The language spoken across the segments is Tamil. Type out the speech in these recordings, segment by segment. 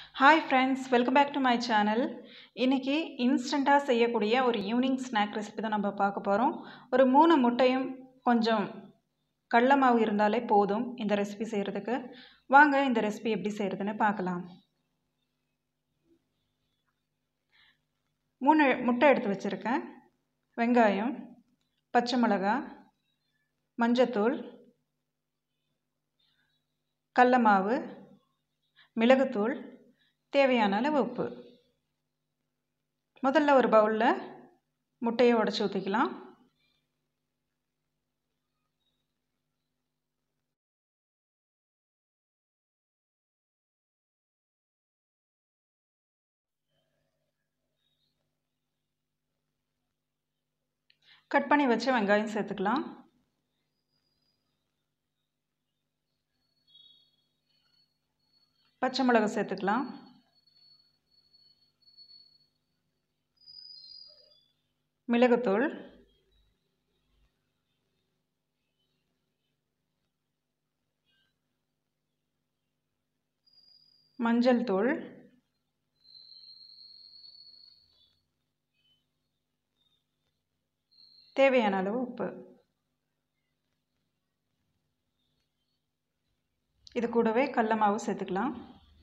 hi friends welcome back to my channel இன்றைக்கி இன்ஸ்டண்ட்டாக செய்யக்கூடிய ஒரு ஈவினிங் ஸ்நாக் ரெசிபி தான் நம்ம பார்க்க போகிறோம் ஒரு மூணு முட்டையும் கொஞ்சம் கடல மாவு இருந்தாலே போதும் இந்த ரெசிபி செய்கிறதுக்கு வாங்க இந்த ரெசிபி எப்படி செய்கிறதுன்னு பார்க்கலாம் மூணு முட்டை எடுத்து வச்சுருக்கேன் வெங்காயம் பச்சை மிளகாய் மஞ்சத்தூள் கடல மாவு மிளகுத்தூள் தேவையான அளவு உப்பு முதல்ல ஒரு பவுலில் முட்டையை உடச்சி ஊற்றிக்கலாம் கட் பண்ணி வச்ச வெங்காயம் சேர்த்துக்கலாம் பச்சை மிளகா சேர்த்துக்கலாம் மிளகுத்தூள் மஞ்சள் தூள் தேவையான அளவு உப்பு இது கூடவே கடல மாவு சேர்த்துக்கலாம்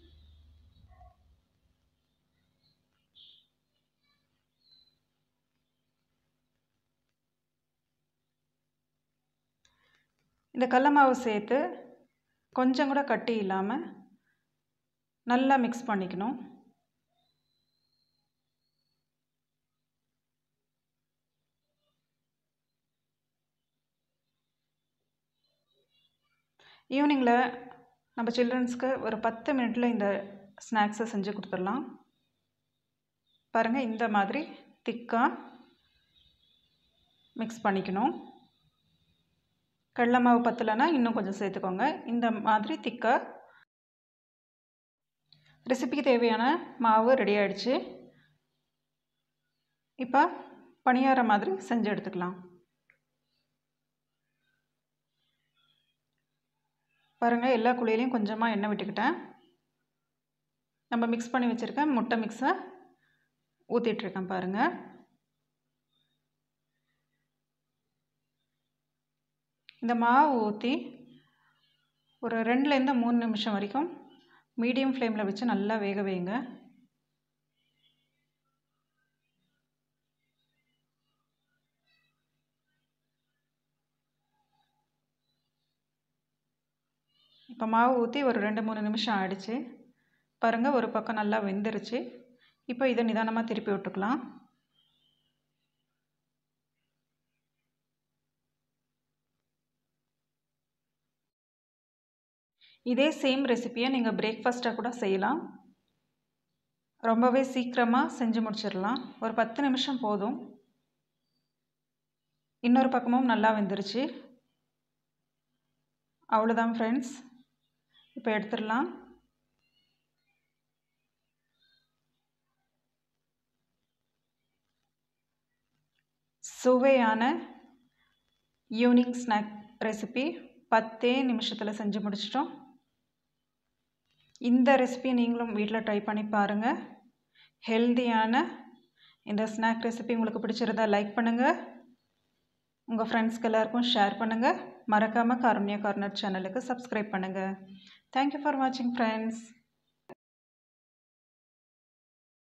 இந்த கடல மாவு சேர்த்து கொஞ்சம் கூட கட்டி இல்லாமல் நல்லா மிக்ஸ் பண்ணிக்கணும் ஈவினிங்கில் நம்ம சில்ட்ரன்ஸ்க்கு ஒரு பத்து மினிட்டில் இந்த ஸ்நாக்ஸை செஞ்சு கொடுத்துடலாம் பாருங்கள் இந்த மாதிரி திக்காக மிக்ஸ் பண்ணிக்கணும் கடல மாவு பத்தலைன்னா இன்னும் கொஞ்சம் சேர்த்துக்கோங்க இந்த மாதிரி திக்காக ரெசிபிக்கு தேவையான மாவு ரெடி ஆகிடுச்சு இப்போ பணியார மாதிரி செஞ்சு எடுத்துக்கலாம் பாருங்கள் எல்லா குழியிலையும் கொஞ்சமாக எண்ணெய் விட்டுக்கிட்டேன் நம்ம மிக்ஸ் பண்ணி வச்சுருக்கேன் முட்டை மிக்ஸை ஊற்றிட்டுருக்கேன் பாருங்கள் இந்த மாவு ஊற்றி ஒரு ரெண்டுலேருந்து மூணு நிமிஷம் வரைக்கும் மீடியம் ஃப்ளேமில் வச்சு நல்லா வேக வைங்க இப்போ மாவு ஊற்றி ஒரு ரெண்டு மூணு நிமிஷம் ஆயிடுச்சு பாருங்கள் ஒரு பக்கம் நல்லா வெந்துருச்சு இப்போ இதை நிதானமாக திருப்பி விட்டுக்கலாம் இதே சேம் ரெசிப்பியை நீங்கள் பிரேக்ஃபாஸ்ட்டாக கூட செய்யலாம் ரொம்பவே சீக்கிரமாக செஞ்சு முடிச்சிடலாம் ஒரு பத்து நிமிஷம் போதும் இன்னொரு பக்கமும் நல்லா வெந்துருச்சு அவ்வளோதான் ஃப்ரெண்ட்ஸ் இப்போ எடுத்துடலாம் சுவையான ஈவினிங் ஸ்நாக் ரெசிபி பத்தே நிமிஷத்தில் செஞ்சு முடிச்சிட்டோம் இந்த ரெசிபி நீங்களும் வீட்டில் ட்ரை பண்ணி பாருங்கள் ஹெல்தியான இந்த ஸ்நாக் ரெசிபி உங்களுக்கு பிடிச்சிருந்தா லைக் பண்ணுங்கள் உங்கள் ஃப்ரெண்ட்ஸ்க்கு எல்லாருக்கும் ஷேர் பண்ணுங்கள் மறக்காமல் காருண்யா கார்னர் சேனலுக்கு சப்ஸ்கிரைப் பண்ணுங்கள் தேங்க்யூ ஃபார் வாட்சிங் ஃப்ரெண்ட்ஸ்